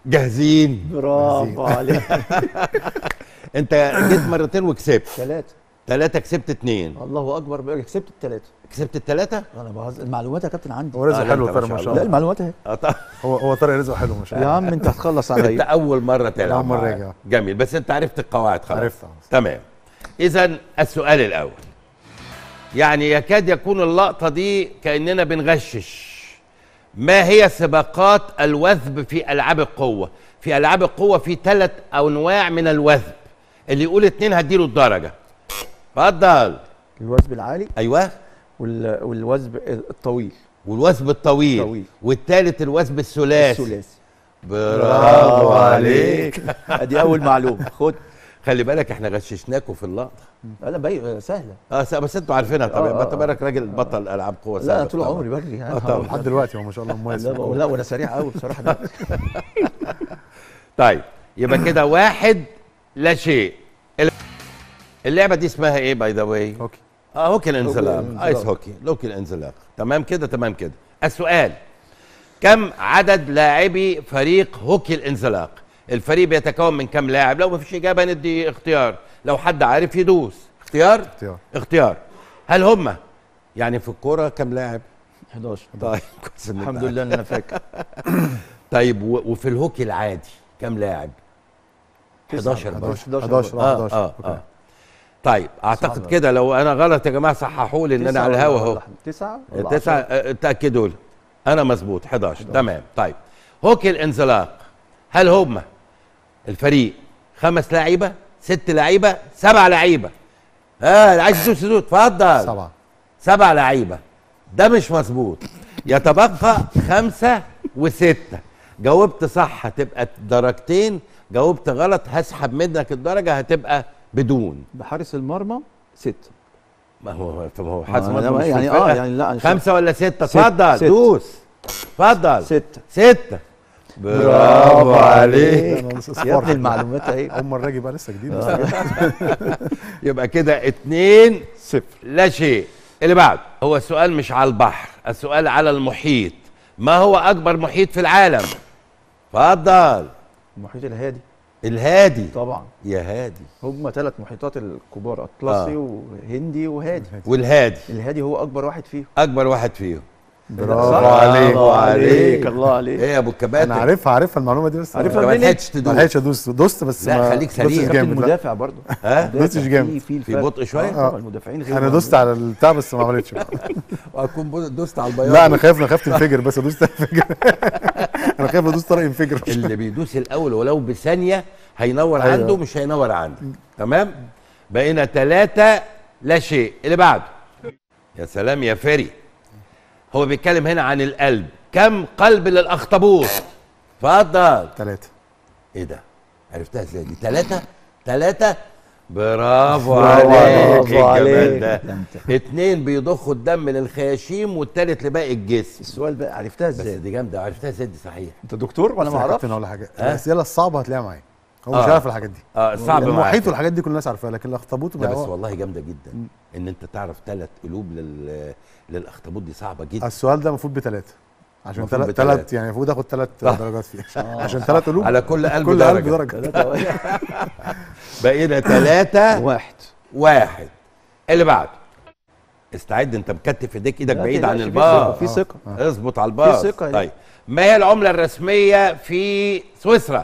جاهزين برافو عليك انت جيت مرتين وكسبت ثلاثة ثلاثة كسبت اتنين الله اكبر بقى كسبت الثلاثة كسبت الثلاثة انا بهزر المعلومات يا كابتن عندي هو رزق آه، لا، حلو أنت ما طارق شاء ما شاء الله. لا الله المعلومات اهي اه طبعا هو هو طارق رزقه حلو ما شاء يا الله عم انت هتخلص انت عليا اول مرة تلعب أول مرة معايا. أجي. جميل بس انت عرفت القواعد خلاص عرفتها. تمام اذا السؤال الاول يعني يكاد يكون اللقطة دي كأننا بنغشش ما هي سباقات الوثب في ألعاب القوة في ألعاب القوة في ثلاث أنواع من الوثب اللي يقول اتنين هديله الدرجة اتفضل الوثب العالي ايوه وال... والوثب الطويل والوثب الطويل طويل. والثالث الوثب الثلاثي الثلاثي برافو عليك ادي اول معلومه خد خلي بالك احنا غششناكم في اللقطه انا باي سهله اه س- بس انتوا عارفينها طبعا آه، ما آه، انت بالك راجل بطل العاب قوه لا سابق انا طول طبعاً. عمري بجري آه، طبعاً. لحد دلوقتي هو ما شاء الله مميز لا, في الكورة. لا وانا سريع قوي بصراحه ده طيب يبقى كده واحد لا شيء ال- اللعبه دي اسمها ايه باي ذا واي اوكي اه هوكي الانزلاق الانزلاق. ايس هوكي هوكي الانزلاق تمام كده تمام كده السؤال كم عدد لاعبي فريق هوكي الانزلاق الفريق بيتكون من كم لاعب لو ما فيش اجابه ندي اختيار لو حد عارف يدوس اختيار اختيار اختيار هل هم يعني في الكوره كم لاعب 11 طيب كويس إن أنت الحمد عارف. لله ان انا فاكر طيب و- وفي الهوكي العادي كم لاعب 11 برضه. 11 11 اه 11 اه أوكي. اه طيب اعتقد صعبة. كده لو انا غلط يا جماعه صححوا لي ان انا على الهوا اهو تسعة تسعة آه، تاكدوا لي انا مظبوط 11 تمام طيب هوكي الانزلاق هل هم الفريق خمس لعيبه ست لعيبه سبع لعيبه اه اللي عايز يدوس يدوس اتفضل سبعة سبع لعيبه ده مش مظبوط يتبقى خمسة وستة جاوبت صح هتبقى درجتين جاوبت غلط هسحب منك الدرجة هتبقى بدون بحارس المرمى ستة ما هو طب هو حاسس آه، مرمى لا، مش في يعني الفرقة. اه يعني لا أنا خمسة ولا ستة ست- اتفضل ست. دوس اتفضل ستة ستة برافو عليك أنا لسه يا صفار. ابني المعلومات اهي اول مره اجي بقى لسه جديد بس يبقى كده اتنين صفر لا شيء اللي بعد هو السؤال مش على البحر السؤال على المحيط ما هو أكبر محيط في العالم اتفضل المحيط الهادي الهادي طبعا يا هادي هم ثلاث محيطات الكبار اطلسي آه. وهندي وهادي والهادي الهادي هو اكبر واحد فيهم اكبر واحد فيهم برافو صح؟ عليك الله عليك. الله عليك ايه يا ابو الكباتن انا عارفها عارفها المعلومه دي بس عارفها ما منين؟ لحقتش ما تدوس لحقتش ادوس دوست بس لا، ما خليك سريع. دوستش كابتن جامد لا. مدافع برضه ها دوستش جامد. في, في, في الفرق. بطء شويه آه. طبعا المدافعين غير انا دوست على البتاع بس ما عملتش بقى. واكون دوست على البياض لا انا خايف انا خايف تنفجر بس ادوس تنفجر انا خايف ادوس طارق ينفجر اللي بيدوس الاول ولو بثانيه هينور أيوة. عنده مش هينور عندك تمام بقينا ثلاثة لا شيء اللي بعده يا سلام يا فري هو بيتكلم هنا عن القلب كم قلب للاخطبوط اتفضل ثلاثة ايه ده عرفتها ازاي دي ثلاثة ثلاثة برافو برافو عليك ايه عليك. الجمال ده ده انت. اتنين بيضخوا الدم للخياشيم والتالت لباقي الجسم السؤال بقى عرفتها بس ازاي دي جامده عرفتها ازاي دي صحيح انت دكتور وانا ما اعرفش انا ولا حاجه ها؟ الاسئله الصعبه هتلاقيها معايا هو آه. مش عارف الحاجات دي اه صعب معاك المحيط والحاجات دي كل الناس عارفاها لكن الاخطبوط لا ما بس هو- والله جامده جدا ان انت تعرف ثلاث قلوب لل للاخطبوط دي صعبه جدا السؤال ده المفروض بثلاثه عشان المفروض ثلاث بتلاتة. ثلاث يعني المفروض ااخد ثلاث صح. درجات فيه عشان ثلاث قلوب على كل قلب كل درجة. قلب درجه ثلاثة بقينا ثلاثة واحد واحد اللي بعده استعد انت مكتف ايديك ايدك لا بعيد تقلقش، عن في البار ثقة، في ثقة اظبط على البار في ثقة يعني. طيب ما هي العملة الرسمية في سويسرا؟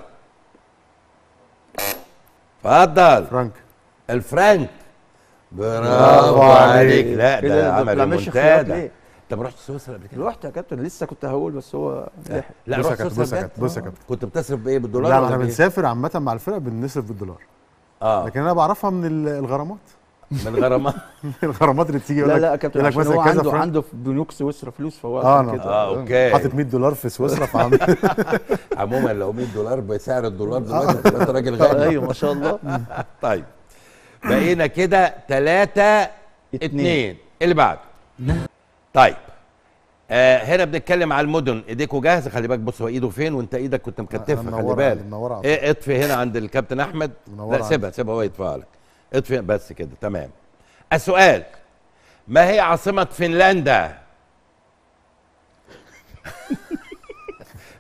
اتفضل فرانك الفرنك برافو برافو عليك عليك. لا إيه ده ما عمل بتعملش خيارات ريمونتادا ليه؟ انت ما رحتش سويسرا قبل كده؟ رحت يا كابتن لسه كنت هقول بس هو لحق لا بص يا رحت كابتن سويسرا بص يا بجد؟ كابتن بص يا كابتن كنت بتصرف بايه بالدولار لا ولا احنا بإيه؟ بنسافر عامه مع الفرق بنصرف بالدولار اه لكن انا بعرفها من ال- الغرامات من غرامات الغرامات اللي بتيجي يقول لا لك لا يا كابتن يقول لك عشان مثلا هو كذا عنده فرنك عنده في بنوك سويسرا فلوس فهو آه، عشان أنا- كده اه اوكي حاطط 100 دولار في سويسرا فعامل عموما لو 100 دولار بسعر الدولار دلوقتي تبقى انت راجل غني ايوه ما شاء الله طيب بقينا كده ثلاثة اتنين اللي بعده طيب آه هنا بنتكلم على المدن ايديكوا جاهزه خلي بالك بص هو ايده فين وانت ايدك كنت مكتفها خلي منورة- بالك منورة على ايه اطفي هنا عند الكابتن احمد منورة لا سيبها سيبها هو يدفع لك اطفي بس كده تمام السؤال ما هي عاصمة فنلندا؟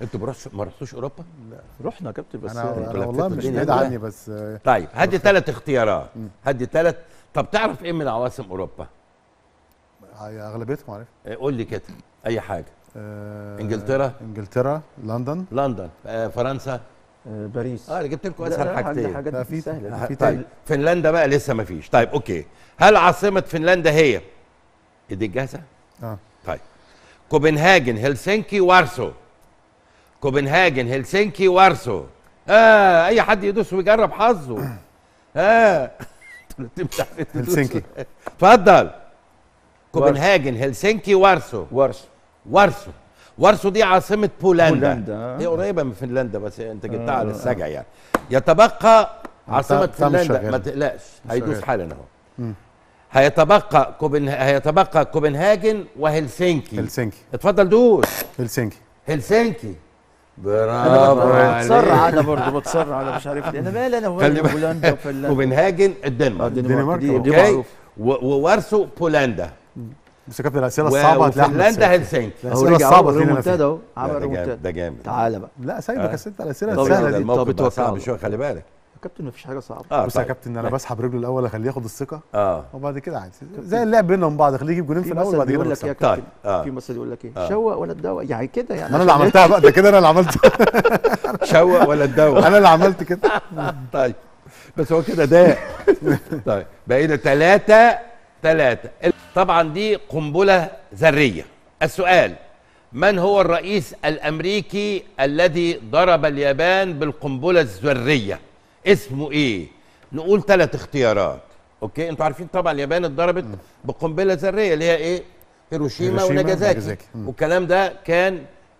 انتوا ما رحتوش- ما رحتوش اوروبا رحنا يا كابتن بس انا آه، انا لفيتوا والله مش الدنيا بعيد كلها. عني بس آه، طيب هدي ثلاث اختيارات هدي ثلاث طب تعرف ايه من عواصم اوروبا اغلبيتهم عارف إيه، قول لي كده اي حاجه آه، إنجلترا؟ انجلترا لندن لندن آه فرنسا آه، باريس اه انا جبت لكم لا، اسهل لا، عندي حاجتين حاجات لا، في- سهله في طيب تاني. فنلندا بقى لسه ما فيش طيب اوكي هل عاصمه فنلندا هي ايديك جاهزه اه طيب كوبنهاجن هلسنكي وارسو كوبنهاجن هلسنكي وارسو اه اي حد يدوس ويجرب حظه اه هلسنكي. اتفضل كوبنهاجن هلسنكي وارسو ورش وارسو وارسو دي عاصمة بولندا بولندا، آه. هي قريبة من فنلندا بس انت جبتها آه، على آه. السجع يعني يتبقى عاصمة بتاع مش فنلندا شغال. ما تقلقش هيدوس شغال. حالا اهو هيتبقى كوبن هيتبقى كوبنهاجن وهلسنكي هلسنكي اتفضل دوس هلسنكي هلسنكي انا برافو بتسرع عليك انا برضه بتسرع انا مش عارف ليه انا مالي انا خلي ومالي بالك. بولندا وفنلندا كوبنهاجن آه، الدنمارك الدنمارك دي, دي اوكي معروف و- ووارسو بولندا بس يا كابتن الاسئله و- الصعبه هتلاقي أحمد وفنلندا سيف. هلسنكي اهو الاسئله رجع الصعبه اهو فينا ريمونتادا اهو لا، عمل ده جامد ريمونتادا ده جامد تعالى بقى لا سايبك يا ست الاسئله طب السهله يلا، دي الموقف طب بقى اتوقع صعب الله. شويه خلي بالك يا كابتن مفيش حاجه صعبه اه بص يا طيب. كابتن انا بسحب رجله الاول اخليه ياخد الثقه اه وبعد كده عادي زي اللعب بينهم بعض خليه يجيب جولين في في الاول مثل وبعد كده بيقول لك ايه يا نكسب. طيب، كابتن آه. في مثل يقول لك ايه آه. شوق ولا تدوق يعني كده يعني ما انا اللي عشان إيه؟ عملتها بقى ده كده انا اللي عملت شوق ولا تدوق انا اللي عملت كده طيب بس هو كده ده طيب بقينا ثلاثة ثلاثة طبعا دي قنبلة ذرية السؤال من هو الرئيس الأمريكي الذي ضرب اليابان بالقنبلة الذرية اسمه ايه نقول ثلاث اختيارات اوكي انتوا عارفين طبعا اليابان اتضربت بقنبلة ذرية اللي هي ايه هيروشيما هيروشيما وناجازاكي وناجازاكي. مم. والكلام ده كان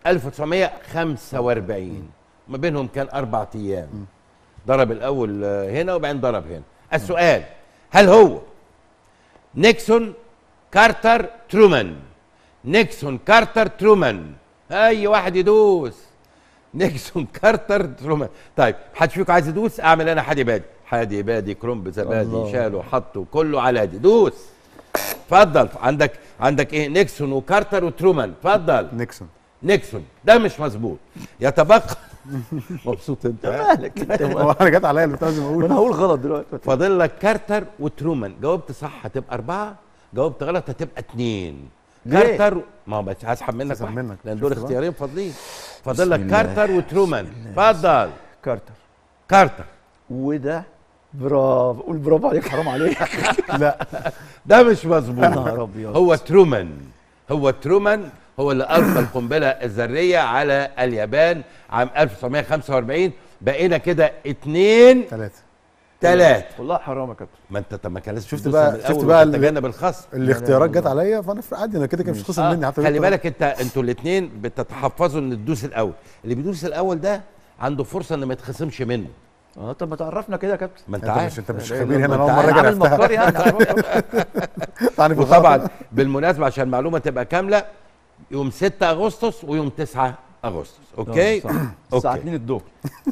1945 ما بينهم كان أربع أيام ضرب الأول آه، هنا وبعدين ضرب هنا السؤال هل هو نيكسون كارتر ترومان نيكسون كارتر ترومان أي واحد يدوس نيكسون كارتر ترومان طيب محدش فيكم عايز يدوس اعمل انا حادي بادي حادي بادي كرنب زبادي الله. شاله حطه كله على دي دوس اتفضل عندك عندك ايه نيكسون وكارتر وترومان اتفضل نيكسون نيكسون ده مش مظبوط يتبقى مبسوط انت ها؟ مالك انت هو انا جت عليا اللي كنت لازم ما اقول انا هقول غلط دلوقتي فاضل لك كارتر وترومان جاوبت صح هتبقى أربعة جاوبت غلط هتبقى اتنين ليه؟ كارتر ما هو بس هسحب منك هسحب واحد، منك. لان دول شفت بقى؟ اختيارين فاضلين فاضل بسم لك الله. كارتر وترومان اتفضل كارتر كارتر وده برافو قول برافو عليك حرام عليك لا ده مش مظبوط يا نهار ابيض هو ترومان هو ترومان هو اللي القى القنبله الذريه على اليابان عام 1945 بقينا كده اتنين ثلاثه تلاتة والله حرام يا كابتن ما انت طب ما كان لازم شفت تدوس بقى- من شفت الأول بقى اللي- وتتجنب الخصم الاختيارات لا، جت عليا فانا في- عادي انا كده كده مش خسر آه مني حتى خلي جبت بالك انت انتوا الاثنين بتتحفظوا ان تدوس الاول اللي بيدوس الاول ده عنده فرصه ان ما يتخصمش منه اه طب ما تعرفنا كده يا كابتن ما انت انت عارف مش انت مش لا، خبير لا، هنا ما انا انت اول مره عامل جربتها مكار يعني يعني وطبعا بالمناسبه عشان المعلومه تبقى كامله يوم 6 اغسطس ويوم 9 اغسطس اوكي صح. الساعه اوكي 2 الظهر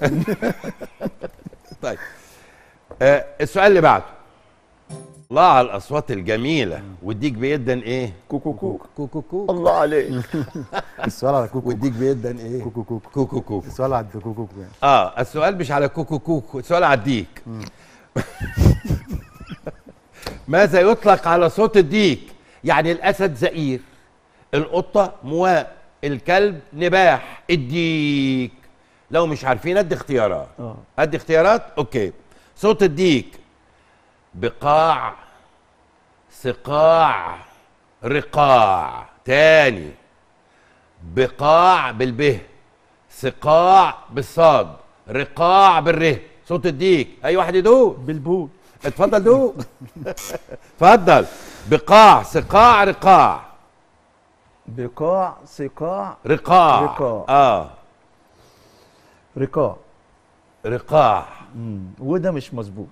طيب آه السؤال اللي بعده الله على الاصوات الجميله والديك بيدن ايه كوكو كوك كوكو كوك الله عليك السؤال على كوكو والديك بيدن ايه كوكو كوكو كوكو كوك السؤال على كوكو كوكو يعني اه السؤال مش على كوكو كوكو السؤال على الديك ماذا يطلق على صوت الديك يعني الاسد زئير القطه مواء الكلب نباح الديك لو مش عارفين ادي اختيارات اه ادي اختيارات اوكي صوت الديك بقاع سقاع رقاع تاني بقاع بالبه سقاع بالصاد رقاع بالره صوت الديك اي واحد يدوق بالبول اتفضل دوق اتفضل بقاع سقاع رقاع بقاع سقاع رقاع رقاع. اه رقاع رقاع مم. وده مش مظبوط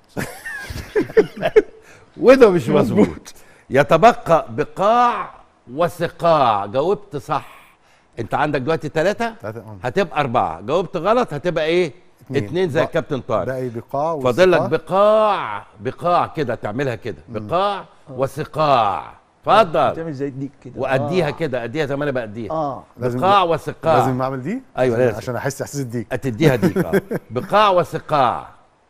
وده مش مظبوط يتبقى بقاع وسقاع جاوبت صح انت عندك دلوقتي ثلاثة تلاتة، اه. هتبقى أربعة جاوبت غلط هتبقى ايه اتنين. اتنين زي بق- الكابتن طارق باقي بقاع فاضل لك وسقاع. بقاع بقاع كده تعملها كده بقاع وسقاع اتفضل بتعمل زي الديك كده واديها آه. كده اديها زي ما انا باديها اه لازم بقاع وسقاع لازم اعمل دي أيوة، عشان- لازم. عشان احس احساس الديك تديها ديك اه بقاع وسقاع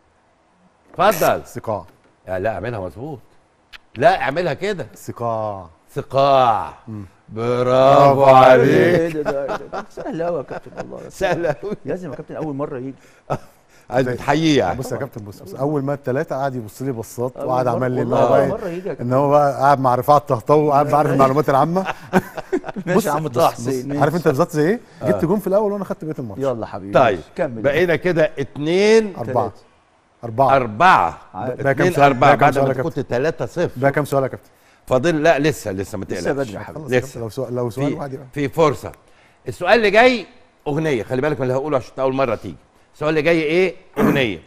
اتفضل سقاع يا لا اعملها مظبوط لا اعملها كده سقاع سقاع برافو برافو عليك. عليك ايه ده ده ده- ده سهل قوي يا كابتن والله سهلة قوي لازم يا كابتن اول مره يجي عايز بتحييه يعني بص يا كابتن بص, بص اول ما الثلاثه قعد يبص لي بصات أول وقعد مرة- عمل لي ان والله هو أول بقى مره يجي يا ان كابتن هو بقى قاعد مع رفاعه الطهطاوي وقاعد بعرف المعلومات العامه ماشي يا عم طه بص حسين ماشي. عارف انت بالظبط زي ايه؟ جبت جون في الاول وانا خدت بقيه الماتش يلا حبيبي طيب ماشي. كمل بقينا كده اتنين اربعه تلاتة. اربعه أربعة عارف. بقى كام اتنين سؤال؟ أربعة بقى كام بعد سؤال ما يا أنت كابتن؟ كنت تلاتة صفر بقى كام سؤال يا كابتن؟ فاضل لا لسه لسه ما لسه تقلقش بدري يا حبيبي خلاص يا لسه. كابتن، لو سؤال لو سؤال واحد في, يبقى في فرصة السؤال اللي جاي أغنية خلي بالك من اللي هقوله عشان أول مرة تيجي السؤال اللي جاي إيه؟ أغنية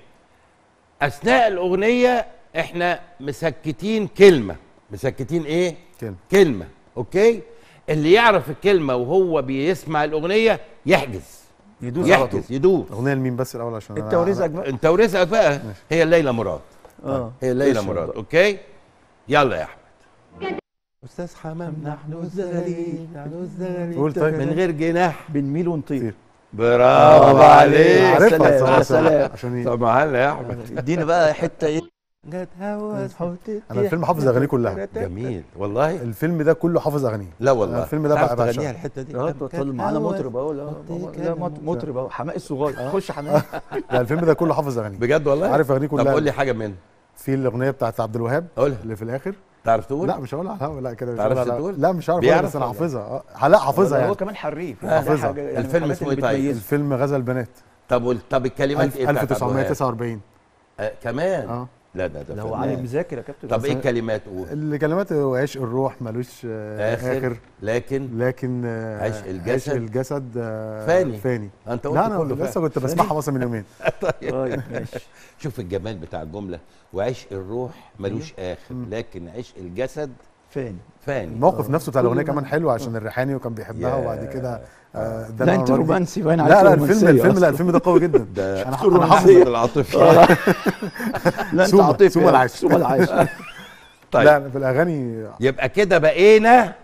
أثناء الأغنية إحنا مسكتين كلمة مسكتين إيه؟ كلمة. كلمة أوكي؟ اللي يعرف الكلمة وهو بيسمع الأغنية يحجز يدوس على طول يحجز يدوس اغنيه لمين بس الاول عشان انت أنا- ورزقك بقى انت ورزقك بقى هي الليلة مراد اه هي الليلة اشرب مراد بقى. اوكي يلا يا احمد استاذ حمام نحن الزغاليل نحن الزغاليل قول طيب. من غير جناح بنميل ونطير طير. برافو يا عليك عارفها سلام، صراحة، يا سلام. عشان إيه؟ طب هلا يا احمد اديني بقى حته ايه جت هوا انا الفيلم حافظ اغانيه كلها جميل والله الفيلم ده كله حافظ اغانيه لا والله الفيلم ده تعرف بقى بعشقه. تغنيها الحته دي اه كم- طلع كم معانا هوا. مطرب اهو لا حطيك لا أنا مط- مطرب اهو حماقي الصغير خش حماقي لا الفيلم ده كله حافظ اغانيه بجد والله عارف اغانيه طب كلها قول لي حاجه منه في الاغنيه بتاعت عبد الوهاب قولها اللي في الاخر تعرف تقول لا مش هقولها على الهوا لا كده مش تعرفش هقولها على- تقول؟ لا مش عارف بيعرف أقولها، بس انا ولا؟ حافظها آه، لا حافظها هو يعني كمان حريف حافظها. حاجة- يعني الفيلم الحاجات اسمه اللي إيه طيب؟ بتميزه. الفيلم غزل البنات طب وال- طب الكلمات ايه بتاعت عبد الوهاب؟ 1949 آه كمان اه لا ده ده ده هو فنان. علي مذاكر يا كابتن طب ايه بس- الكلمات قول الكلمات هو عشق الروح ملوش آه، اخر, اخر لكن لكن آه، عشق الجسد عشق الجسد آه، فاني. فاني انت قلت لا انا كله لسه فعلا. كنت بسمعها مثلا من يومين طيب ماشي شوف الجمال بتاع الجمله وعشق الروح ملوش اخر لكن عشق الجسد فين فاني الموقف نفسه بتاع الاغنيه كل ما- كمان حلو عشان الريحاني وكان بيحبها يا. وبعد كده آه، ده لا أنا انت والدي- رومانسي باين عليك لا لا الفيلم رومانسية الفيلم لا أصلاً. الفيلم ده قوي جدا ده انا رومانسية. انا حافظ محمد العاطفي لا انت سوما- عاطفي سوما يا العاشر. سوما العاشر طيب لا في الاغاني يبقى كده بقينا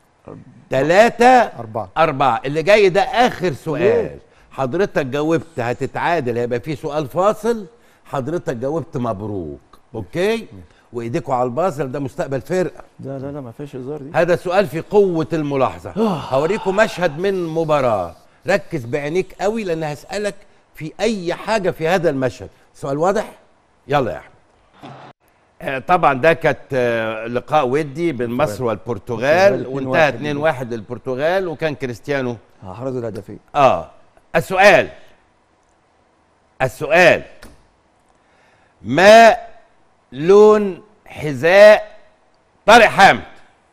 ثلاثة اربعه أربعة اللي جاي ده آخر سؤال حضرتك جاوبت هتتعادل هيبقى في سؤال فاصل حضرتك جاوبت مبروك أوكي وإيديكوا على البازل ده مستقبل فرقة لا لا لا ما فيش هزار دي هذا سؤال في قوة الملاحظة هوريكم مشهد من مباراة ركز بعينيك قوي لأن هسألك في أي حاجة في هذا المشهد سؤال واضح؟ يلا يا أحمد آه، طبعا ده كانت آه، لقاء ودي بين مصر والبرتغال البرتغال وانتهى 2-1 2-1 للبرتغال وكان كريستيانو هحرز الهدفين اه السؤال السؤال ما لون حذاء طارق حامد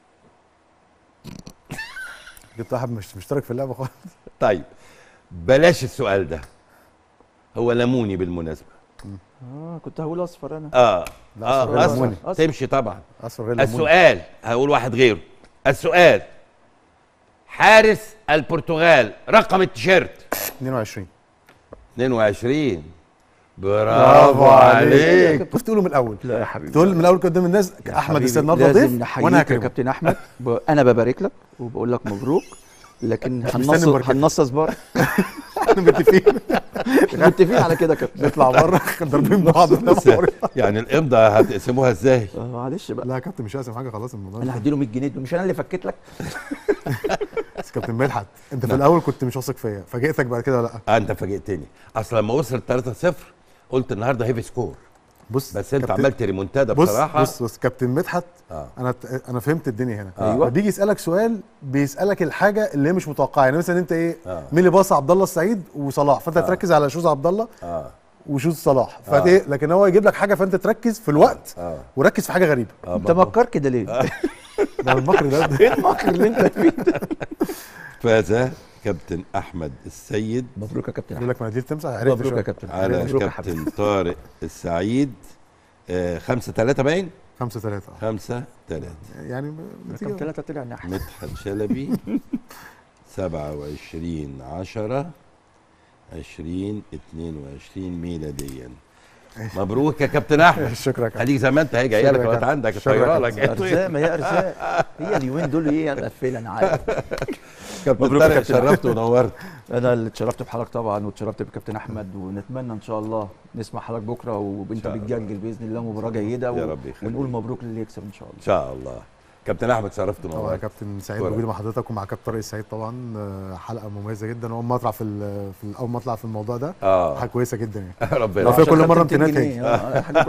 جبت واحد مش مشترك في اللعبه خالص طيب بلاش السؤال ده هو ليموني بالمناسبه اه كنت هقول اصفر انا اه لا، اه أصفر غير أصفر. ليموني. أصفر. تمشي طبعا اصفر غير ليموني. السؤال هقول واحد غيره السؤال حارس البرتغال رقم التيشيرت 22 22 برافو عليك كنت تقوله من الاول لا يا حبيبي تقول من الاول قدام الناس يا احمد حبيبي، السيد النهارده لازم ضيف نحييك وانا يا هكرمه كابتن احمد ب... انا ببارك لك وبقول لك مبروك لكن هنصص مباركتك. هنصص بره احنا متفقين متفقين على كده يا كابتن نطلع بره ضاربين بعض بس يعني الامضه هتقسموها ازاي؟ آه، معلش بقى لا يا كابتن مش هقسم حاجه خلاص الموضوع انا هديله 100 جنيه مش انا اللي فكيت لك بس كابتن مدحت انت في الاول كنت مش واثق فيا فاجئتك بعد كده ولا لا آه انت فاجئتني اصل لما وصل 3-0 قلت النهارده هيفي سكور بص بس انت كابتن- عملت ريمونتادا بص بصراحه بص بص كابتن مدحت آه. انا انا فهمت الدنيا هنا أيوة. بيجي يسالك سؤال بيسالك الحاجه اللي هي مش متوقعه يعني مثلا انت ايه آه. مين اللي باص عبد الله السعيد وصلاح فانت تركز على شوز عبد الله اه وشوز صلاح فانت ايه لكن هو يجيب لك حاجه فانت تركز في الوقت اه وركز في حاجه غريبه اه انت مكر كده ليه؟ ده المكر ده ايه المكر اللي انت فيه ده؟ فاز كابتن احمد السيد مبروك يا كابتن يقول احمد لك مناديل تمسح عرفت مبروك يا شوية. كابتن على مبروك يا حبيبي كابتن طارق السعيد آه خمسة ثلاثة باين خمسة ثلاثة خمسة ثلاثة يعني رقم نتيجة ثلاثة طلع نحس مدحت شلبي سبعة وعشرين عشرة عشرين اتنين وعشرين ميلاديا مبروك يا كابتن احمد شكرا يا كابتن خليك زي ما انت هي جايه شكرا لك يا لغايه كابتن. عندك شكرا يا الطياره كابتن. لك ارزاق ما هي ارزاق هي اليومين دول ايه مقفله انا عارف كابتن مبروك يا طارق كابتن. شرفت ونورت انا اللي اتشرفت بحضرتك طبعا واتشرفت بكابتن احمد ونتمنى ان شاء الله نسمع حضرتك بكره وانت شاء الله. بتجنجل باذن الله مباراه جيده يا و- رب يخليك. ونقول مبروك للي يكسب ان شاء الله ان شاء الله كابتن احمد شرفت طبعا يا ونورت كابتن سعيد شكرا. وجودي مع حضرتك ومع كابتن طارق السعيد طبعا آه، حلقه مميزه جدا واول ما اطلع في ال- في ال- اول ما اطلع في الموضوع ده اه حاجه كويسه جدا يعني ربنا لو في عشان كل مرة خدت 200 امتنانات جنيه. آه، حاجه